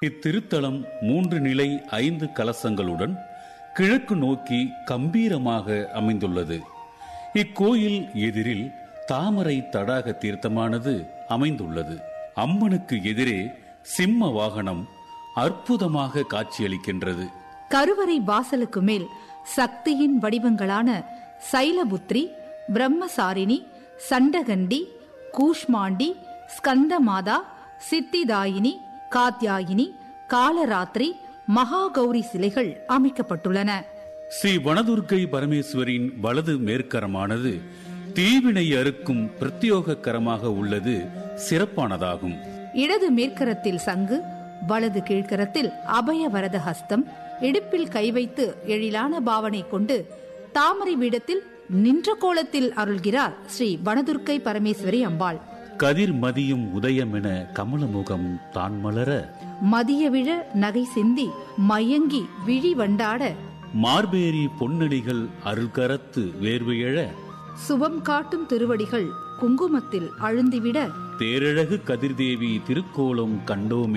இத்திருத்தலம் மூன்று நிலை ஐந்து கலசங்களுடன் கிழக்கு நோக்கி கம்பீரமாக அமைந்துள்ளது இக்கோயில் எதிரில் தாமரை தடாக தீர்த்தமானது அமைந்துள்ளது அம்மனுக்கு எதிரே சிம்ம வாகனம் அற்புதமாக காட்சியளிக்கின்றது கருவறை வாசலுக்கு மேல் சக்தியின் வடிவங்களான சைலபுத்ரி பிரம்மசாரிணி சண்டகண்டி கூஷ்மாண்டி ஸ்கந்தமாதா சித்திதாயினி காத்யாயினி காலராத்திரி மகாகௌரி சிலைகள் அமைக்கப்பட்டுள்ளன ஸ்ரீ வனதுர்க்கை பரமேஸ்வரின் வலது மேற்கரமானது தீவினை அறுக்கும் பிரத்யோக கரமாக உள்ளது சிறப்பானதாகும் இடது மேற்கரத்தில் சங்கு வலது கீழ்கரத்தில் அபய வரத ஹஸ்தம் இடுப்பில் கை வைத்து எழிலான பாவனை கொண்டு தாமரை பீடத்தில் நின்ற கோலத்தில் அருள்கிறார் ஸ்ரீ வனதுர்க்கை பரமேஸ்வரி அம்பாள் கதிர் மதியும் உதயமென கமலமுகம் தான் மலர மதிய விழ நகை சிந்தி மயங்கி விழி வண்டாட மார்பேரி பொன்னடிகள் அருள்கரத்து வேர்வையழ சுபம் காட்டும் திருவடிகள் குங்குமத்தில் அழுந்திவிட தேரழகு கதிர்தேவி திருக்கோலம் கண்டோமே